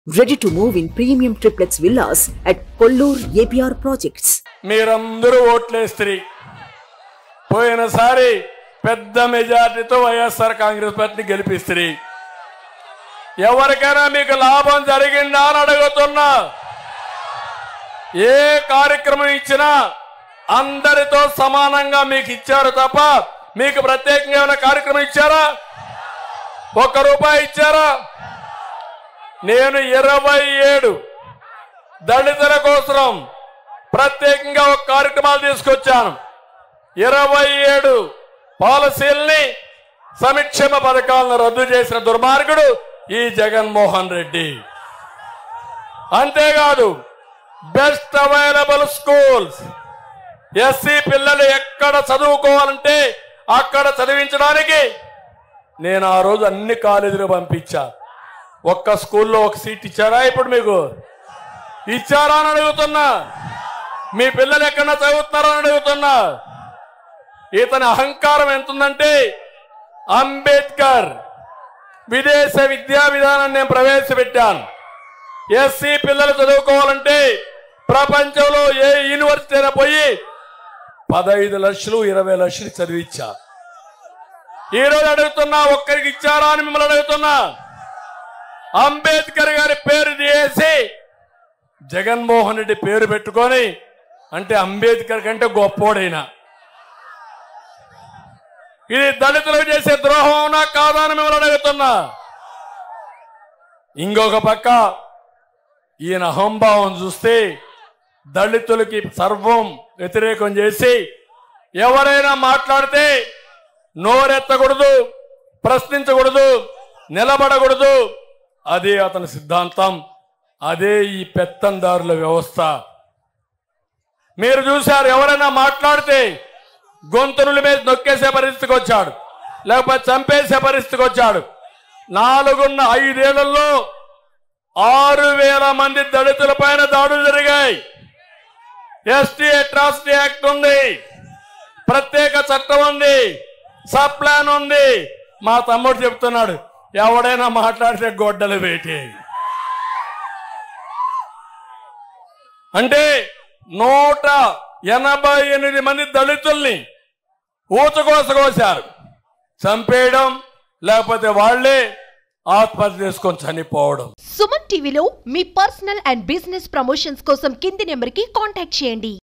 Ready to move in premium triplex villas at Kollur APR Projects. మీరందరూ ఓట్లేస్త్రీ పోయినసారి పెద్ద మెజార్టీతో వైఎస్ఆర్ కాంగ్రెస్ పార్టీని గెలిపిస్త్రీ ఎవరికైనా మీకు లాభం జరిగిందా అని అడుగుతున్నా ఏ కార్యక్రమం ఇచ్చినా అందరితో సమానంగా మీకు ఇచ్చారు తప్ప మీకు ప్రత్యేకంగా ఏమైనా కార్యక్రమం ఇచ్చారా ఒక్క రూపాయి ఇచ్చారా నేను ఇరవై ఏడు దళితుల కోసం ప్రత్యేకంగా ఒక కార్యక్రమాలు తీసుకొచ్చాను ఇరవై ఏడు పాలసీల్ని సంక్షేమ పథకాలను రద్దు చేసిన దుర్మార్గుడు ఈ జగన్మోహన్ రెడ్డి అంతేకాదు బెస్ట్ అవైలబుల్ స్కూల్స్ ఎస్సీ పిల్లలు ఎక్కడ చదువుకోవాలంటే అక్కడ చదివించడానికి నేను ఆ రోజు అన్ని కాలేజీలు పంపించా ఒక్క స్కూల్లో ఒక సీట్ ఇచ్చారా ఇప్పుడు మీకు ఇచ్చారా అని అడుగుతున్నా మీ పిల్లలు ఎక్కడ చదువుతున్నారో అని అడుగుతున్నా ఇతని అహంకారం ఎంతుందంటే అంబేద్కర్ విదేశ విద్యా విధానాన్ని నేను ప్రవేశపెట్టాను ఎస్సీ పిల్లలు చదువుకోవాలంటే ప్రపంచంలో ఏ యూనివర్సిటీ అయినా పోయి పదహైదు లక్షలు ఇరవై లక్షలు చదివించా ఈ రోజు అడుగుతున్నా ఒక్కరికి ఇచ్చారా అని మిమ్మల్ని అడుగుతున్నా అంబేద్కర్ గారి పేరు తీసి జగన్మోహన్ రెడ్డి పేరు పెట్టుకొని అంటే అంబేద్కర్ కంటే గొప్పోడైనా ఇది దళితులకు చేసే ద్రోహం అవునా కాదా అని మిమ్మల్ని అడుగుతున్నా ఇంకొక పక్క ఈయన అహంభావం చూస్తే దళితులకి సర్వం వ్యతిరేకం చేసి ఎవరైనా మాట్లాడితే నోరెత్తకూడదు ప్రశ్నించకూడదు నిలబడకూడదు అదే అతని సిద్ధాంతం అదే ఈ పెత్తందారుల వ్యవస్థ మీరు చూశారు ఎవరైనా మాట్లాడితే గొంతునుల మీద నొక్కేసే పరిస్థితికి వచ్చాడు లేకపోతే చంపేసే పరిస్థితికి వచ్చాడు నాలుగున్న ఐదేళ్లలో ఆరు వేల మంది దళితుల పైన దాడులు జరిగాయి ఎస్టీ అట్రాసిటీ యాక్ట్ ఉంది ప్రత్యేక చట్టం ఉంది సబ్ ప్లాన్ ఉంది మా తమ్ముడు చెప్తున్నాడు ఎవడైనా మాట్లాడితే గొడ్డలు వేటి అంటే నూట ఎనభై ఎనిమిది మంది దళితుల్ని ఊచకోసకోసారు చంపేయడం లేకపోతే వాళ్లే ఆత్మహత్య చేసుకొని చనిపోవడం సుమన్ టీవీలో మీ పర్సనల్ అండ్ బిజినెస్ ప్రమోషన్స్ కోసం కింది నెంబర్కి కాంటాక్ట్ చేయండి